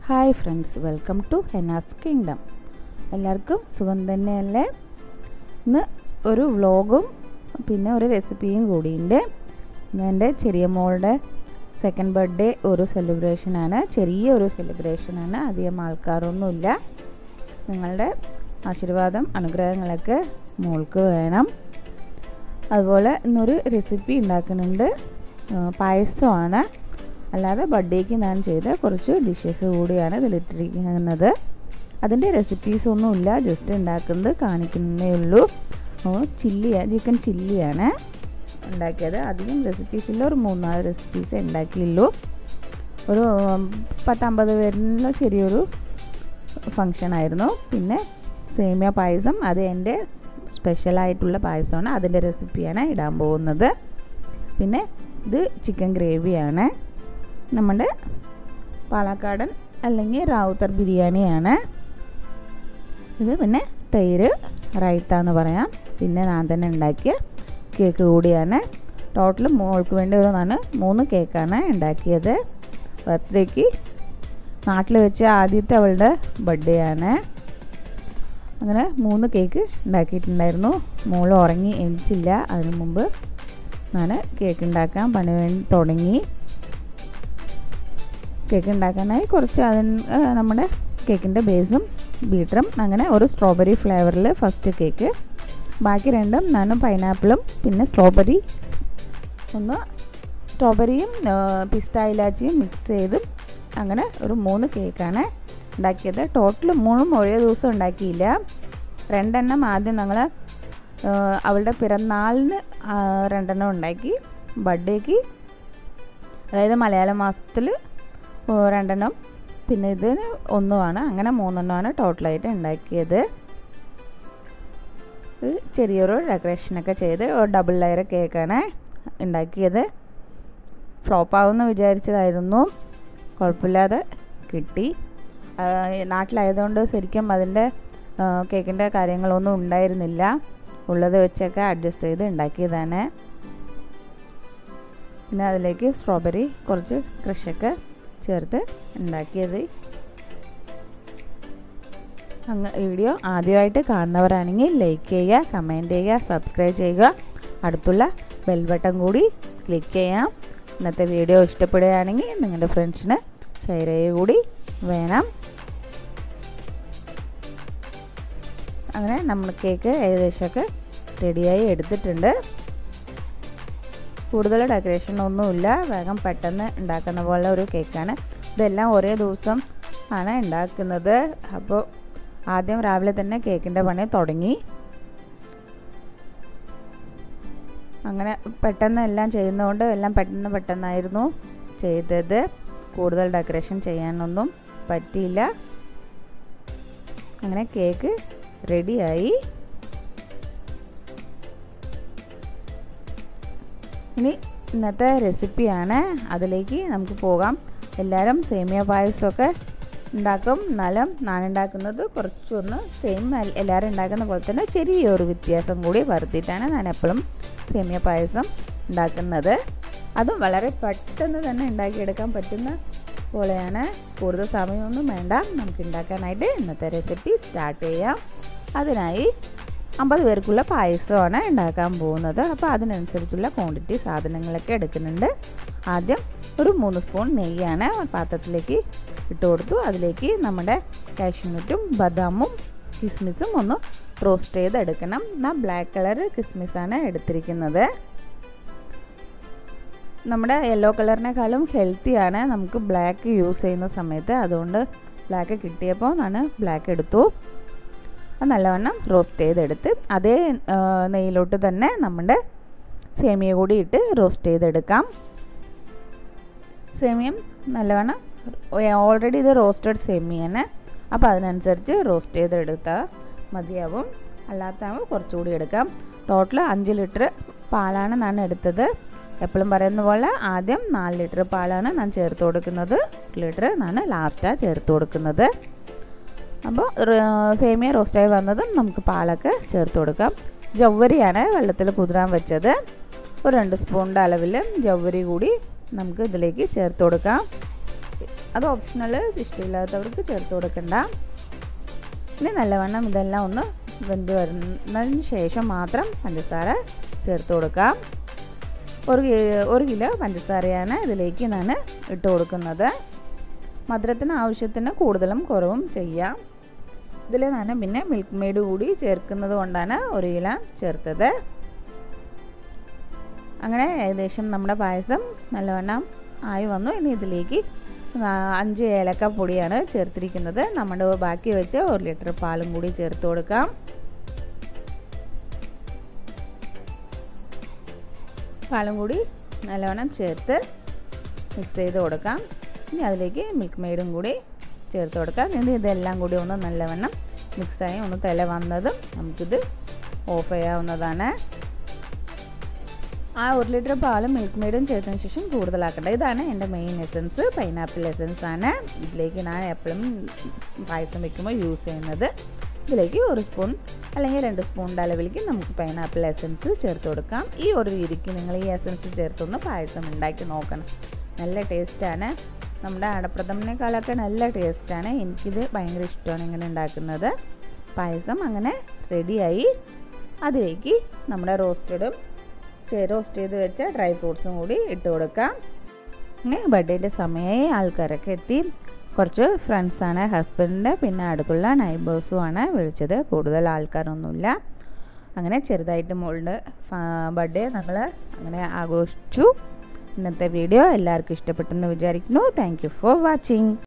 hi friends welcome to Hena's kingdom എല്ലാവർക്കും സുഖം തന്നെയല്ലേ ഇന്ന് ഒരു വ്ലോഗും പിന്നെ ഒരു റെസിപ്പിയും കൂടിയുണ്ട് ഇന്ന് എൻ്റെ ചെറിയ മോളുടെ സെക്കൻഡ് ബർത്ത്ഡേ ഒരു സെലിബ്രേഷനാണ് ചെറിയ ഒരു സെലിബ്രേഷനാണ് അധികം ആൾക്കാരൊന്നുമില്ല നിങ്ങളുടെ ആശീർവാദം അനുഗ്രഹങ്ങളൊക്കെ മോൾക്ക് വേണം അതുപോലെ ഇന്നൊരു റെസിപ്പി ഉണ്ടാക്കുന്നുണ്ട് പായസമാണ് അല്ലാതെ ബർത്ത്ഡേക്ക് ഞാൻ ചെയ്ത കുറച്ച് ഡിഷസ് കൂടിയാണ് ഇതിലിട്ടിരിക്കുന്നത് അതിൻ്റെ റെസിപ്പീസ് ഒന്നുമില്ല ജസ്റ്റ് ഉണ്ടാക്കുന്നത് കാണിക്കുന്നേ ഉള്ളൂ ചില്ലി ചിക്കൻ ചില്ലിയാണ് ഉണ്ടാക്കിയത് അധികം റെസിപ്പീസ് ഇല്ല ഒരു മൂന്നാല് റെസിപ്പീസ് ഉണ്ടാക്കിയുള്ളൂ ഒരു പത്തമ്പത് പേരിനുള്ള ചെറിയൊരു ഫങ്ഷൻ ആയിരുന്നു പിന്നെ സേമിയ പായസം അത് എൻ്റെ സ്പെഷ്യലായിട്ടുള്ള പായസമാണ് അതിൻ്റെ റെസിപ്പിയാണ് ഇടാൻ പോകുന്നത് പിന്നെ ഇത് ചിക്കൻ ഗ്രേവിയാണ് നമ്മുടെ പാലക്കാടൻ അല്ലെങ്കിൽ റാവുത്തർ ബിരിയാണിയാണ് ഇത് പിന്നെ തൈര് റൈത്ത എന്ന് പറയാം പിന്നെ ഞാൻ തന്നെ ഉണ്ടാക്കിയ കേക്ക് കൂടിയാണ് ടോട്ടൽ മോൾക്ക് വേണ്ടി ഒരു ഞാൻ മൂന്ന് കേക്കാണ് ഉണ്ടാക്കിയത് ബർത്ത്ഡേക്ക് നാട്ടിൽ വെച്ച് ആദ്യത്തെ അവളുടെ ബർത്ത്ഡേ ആണ് അങ്ങനെ മൂന്ന് കേക്ക് ഉണ്ടാക്കിയിട്ടുണ്ടായിരുന്നു മോൾ ഉറങ്ങി എണിച്ചില്ല അതിനു മുമ്പ് ഞാൻ കേക്ക് ഉണ്ടാക്കാൻ പണി വേണ്ടി തുടങ്ങി കേക്ക് ഉണ്ടാക്കാനായി കുറച്ച് അതിന് നമ്മുടെ കേക്കിൻ്റെ ബേസും ബീറ്ററും അങ്ങനെ ഒരു സ്ട്രോബെറി ഫ്ലേവറിൽ ഫസ്റ്റ് കേക്ക് ബാക്കി രണ്ടും ഞാനും പൈനാപ്പിളും പിന്നെ സ്ട്രോബെറി ഒന്ന് സ്ട്രോബെറിയും പിസ്ത ഇലാച്ചിയും മിക്സ് ചെയ്തും അങ്ങനെ ഒരു മൂന്ന് കേക്കാണ് ഉണ്ടാക്കിയത് ടോട്ടൽ മൂന്നും ഒരേ ദിവസം ഉണ്ടാക്കിയില്ല രണ്ടെണ്ണം ആദ്യം ഞങ്ങൾ അവളുടെ പിറന്നാളിന് രണ്ടെണ്ണം ഉണ്ടാക്കി ബർത്ത്ഡേക്ക് അതായത് മലയാള മാസത്തിൽ രണ്ടെണ്ണം പിന്നെ ഇതിന് ഒന്നുമാണ് അങ്ങനെ മൂന്നെണ്ണമാണ് ടോട്ടലായിട്ട് ഉണ്ടാക്കിയത് ചെറിയൊരു ഡെക്കറേഷനൊക്കെ ചെയ്ത് ഒരു ഡബിൾ ലെയർ കേക്കാണ് ഉണ്ടാക്കിയത് ഫ്ലോപ്പ് ആവുമെന്ന് വിചാരിച്ചതായിരുന്നു കുഴപ്പമില്ലാതെ കിട്ടി നാട്ടിലായതുകൊണ്ട് ശരിക്കും അതിൻ്റെ കേക്കിൻ്റെ കാര്യങ്ങളൊന്നും ഉണ്ടായിരുന്നില്ല ഉള്ളത് വെച്ചൊക്കെ അഡ്ജസ്റ്റ് ചെയ്ത് ഉണ്ടാക്കിയതാണ് പിന്നെ അതിലേക്ക് സ്ട്രോബെറി കുറച്ച് ക്രഷൊക്കെ ചേർത്ത് ഉണ്ടാക്കിയത് അങ്ങ് വീഡിയോ ആദ്യമായിട്ട് കാണുന്നവരാണെങ്കിൽ ലൈക്ക് ചെയ്യുക കമൻറ്റ് ചെയ്യുക സബ്സ്ക്രൈബ് ചെയ്യുക അടുത്തുള്ള ബെൽ ബട്ടൺ കൂടി ക്ലിക്ക് ചെയ്യാം ഇന്നത്തെ വീഡിയോ ഇഷ്ടപ്പെടുകയാണെങ്കിൽ നിങ്ങളുടെ ഫ്രണ്ട്സിന് ഷെയർ ചെയ്യുക കൂടി വേണം അങ്ങനെ നമ്മൾ കേക്ക് ഏകദേശമൊക്കെ റെഡിയായി എടുത്തിട്ടുണ്ട് കൂടുതൽ ഡെക്കറേഷൻ ഒന്നുമില്ല വേഗം പെട്ടെന്ന് ഉണ്ടാക്കുന്ന പോലെ ഒരു കേക്കാണ് ഇതെല്ലാം ഒരേ ദിവസം ആണ് ഉണ്ടാക്കുന്നത് അപ്പോൾ ആദ്യം രാവിലെ തന്നെ കേക്കിൻ്റെ പണി തുടങ്ങി അങ്ങനെ പെട്ടെന്ന് എല്ലാം ചെയ്യുന്നതുകൊണ്ട് എല്ലാം പെട്ടെന്ന് പെട്ടെന്നായിരുന്നു ചെയ്തത് കൂടുതൽ ഡെക്കറേഷൻ ചെയ്യാനൊന്നും പറ്റിയില്ല അങ്ങനെ കേക്ക് റെഡിയായി ഇനി ഇന്നത്തെ റെസിപ്പിയാണ് അതിലേക്ക് നമുക്ക് പോകാം എല്ലാവരും സേമിയ പായസമൊക്കെ ഉണ്ടാക്കും എന്നാലും ഞാൻ ഉണ്ടാക്കുന്നത് കുറച്ചൊന്ന് സെയിം എല്ലാവരും ഉണ്ടാക്കുന്ന പോലെ തന്നെ ചെറിയൊരു വ്യത്യാസം കൂടി വരുത്തിയിട്ടാണ് ഞാൻ എപ്പോഴും സേമിയ പായസം ഉണ്ടാക്കുന്നത് അതും വളരെ പെട്ടെന്ന് തന്നെ ഉണ്ടാക്കിയെടുക്കാൻ പറ്റുന്ന പോലെയാണ് കൂടുതൽ സമയമൊന്നും വേണ്ട നമുക്ക് ഉണ്ടാക്കാനായിട്ട് ഇന്നത്തെ റെസിപ്പി സ്റ്റാർട്ട് ചെയ്യാം അതിനായി അമ്പത് പേർക്കുള്ള പായസമാണ് ഉണ്ടാക്കാൻ പോകുന്നത് അപ്പോൾ അതിനനുസരിച്ചുള്ള ക്വാണ്ടിറ്റി സാധനങ്ങളൊക്കെ എടുക്കുന്നുണ്ട് ആദ്യം ഒരു മൂന്ന് സ്പൂൺ നെയ്യാണ് പാത്രത്തിലേക്ക് ഇട്ട് കൊടുത്തു അതിലേക്ക് നമ്മുടെ കാഷ്യൂനട്ടും ബദാമും കിസ്മിസും ഒന്ന് റോസ്റ്റ് ചെയ്തെടുക്കണം എന്നാൽ ബ്ലാക്ക് കളർ കിസ്മിസാണ് എടുത്തിരിക്കുന്നത് നമ്മുടെ യെല്ലോ കളറിനേക്കാളും ഹെൽത്തിയാണ് നമുക്ക് ബ്ലാക്ക് യൂസ് ചെയ്യുന്ന സമയത്ത് അതുകൊണ്ട് ബ്ലാക്ക് കിട്ടിയപ്പോൾ ഞാൻ ബ്ലാക്ക് എടുത്തു അത് നല്ലവണ്ണം റോസ്റ്റ് ചെയ്തെടുത്ത് അതേ നെയ്യിലോട്ട് തന്നെ നമ്മുടെ സേമിയ കൂടി ഇട്ട് റോസ്റ്റ് ചെയ്തെടുക്കാം സേമിയം നല്ലവണ്ണം ഓൾറെഡി ഇത് റോസ്റ്റഡ് സേമിയാണ് അപ്പോൾ അതിനനുസരിച്ച് റോസ്റ്റ് ചെയ്തെടുത്താൽ മതിയാവും അല്ലാത്താകുമ്പോൾ കുറച്ചുകൂടി എടുക്കാം ടോട്ടൽ അഞ്ച് ലിറ്റർ പാലാണ് ഞാൻ എടുത്തത് എപ്പോഴും പറയുന്ന പോലെ ആദ്യം നാല് ലിറ്റർ പാലാണ് ഞാൻ ചേർത്ത് കൊടുക്കുന്നത് ലിറ്റർ ഞാൻ ലാസ്റ്റാണ് ചേർത്ത് കൊടുക്കുന്നത് അപ്പോൾ സേമിയ റോസ്റ്റായി വന്നതും നമുക്ക് പാലൊക്കെ ചേർത്ത് കൊടുക്കാം ജവ്വരിയാണ് വെള്ളത്തിൽ കുതിരാൻ വെച്ചത് ഒരു രണ്ട് സ്പൂണിൻ്റെ അളവിൽ ജവ്വരി കൂടി നമുക്ക് ഇതിലേക്ക് ചേർത്ത് കൊടുക്കാം അത് ഓപ്ഷണൽ ഇഷ്ടമില്ലാത്തവർക്ക് ചേർത്ത് കൊടുക്കണ്ട ഇനി നല്ലവണ്ണം ഇതെല്ലാം ഒന്ന് വെന്ത് വരുന്നതിന് ശേഷം മാത്രം പഞ്ചസാര ചേർത്ത് കൊടുക്കാം ഒരു ഒരു കിലോ പഞ്ചസാരയാണ് ഇതിലേക്ക് ഞാൻ ഇട്ട് കൊടുക്കുന്നത് മധുരത്തിന് ആവശ്യത്തിന് കൂടുതലും കുറവും ചെയ്യാം ഇതിൽ ഞാൻ പിന്നെ മിൽക്ക് മെയ്ഡ് കൂടി ചേർക്കുന്നത് കൊണ്ടാണ് ഒരു കിലോ ചേർത്തത് അങ്ങനെ ഏകദേശം നമ്മുടെ പായസം നല്ലവണ്ണം ആയി വന്നു ഇനി ഇതിലേക്ക് അഞ്ച് ഏലക്ക പൊടിയാണ് ചേർത്തിരിക്കുന്നത് നമ്മുടെ ബാക്കി വെച്ച ഒരു ലിറ്റർ പാലും കൂടി ചേർത്ത് കൊടുക്കാം പാലും കൂടി നല്ലവണ്ണം ചേർത്ത് മിക്സ് ചെയ്ത് കൊടുക്കാം ഇനി അതിലേക്ക് മിൽക്ക് മെയ്ഡും കൂടി ചേർത്ത് കൊടുക്കാം ഇനി ഇതെല്ലാം കൂടി ഒന്ന് നല്ലവണ്ണം മിക്സായി ഒന്ന് തില വന്നതും നമുക്കിത് ഓഫ് ചെയ്യാവുന്നതാണ് ആ ഒരു ലിറ്റർ പാലും മിൽക്ക് മെയ്ഡും ചേർത്തതിന് ശേഷം കൂടുതലാക്കണ്ട ഇതാണ് എൻ്റെ മെയിൻ എസൻസ് പൈനാപ്പിൾ എസൻസ് ആണ് ഇതിലേക്ക് ഞാൻ എപ്പോഴും പായസം വെക്കുമ്പോൾ യൂസ് ചെയ്യുന്നത് ഇതിലേക്ക് ഒരു സ്പൂൺ അല്ലെങ്കിൽ രണ്ട് സ്പൂണിൻ്റെ അളവിലേക്ക് നമുക്ക് പൈനാപ്പിൾ എസൻസ് ചേർത്ത് കൊടുക്കാം ഈ ഒരു രീതിക്ക് നിങ്ങൾ ഈ എസൻസ് ചേർത്തൊന്ന് പായസം ഉണ്ടാക്കി നോക്കണം നല്ല ടേസ്റ്റാണ് നമ്മുടെ അടപ്രഥമനേക്കാളൊക്കെ നല്ല ടേസ്റ്റാണ് എനിക്കിത് ഭയങ്കര ഇഷ്ടമാണ് ഇങ്ങനെ ഉണ്ടാക്കുന്നത് പായസം അങ്ങനെ റെഡിയായി അതിലേക്ക് നമ്മുടെ റോസ്റ്റഡും റോസ്റ്റ് ചെയ്ത് വെച്ച ഡ്രൈ ഫ്രൂട്ട്സും കൂടി ഇട്ട് കൊടുക്കാം അങ്ങനെ ബർത്ത്ഡേൻ്റെ സമയമായി ആൾക്കാരൊക്കെ എത്തി കുറച്ച് ഫ്രണ്ട്സാണ് ഹസ്ബൻഡിൻ്റെ പിന്നെ അടുത്തുള്ള നൈബേഴ്സും ആണ് വിളിച്ചത് കൂടുതൽ ആൾക്കാരൊന്നുമില്ല അങ്ങനെ ചെറുതായിട്ട് മോളുടെ ബർത്ത്ഡേ ഞങ്ങൾ അങ്ങനെ ആഘോഷിച്ചു ഇന്നത്തെ വീഡിയോ എല്ലാവർക്കും ഇഷ്ടപ്പെട്ടെന്ന് വിചാരിക്കുന്നു താങ്ക് യു ഫോർ വാച്ചിങ്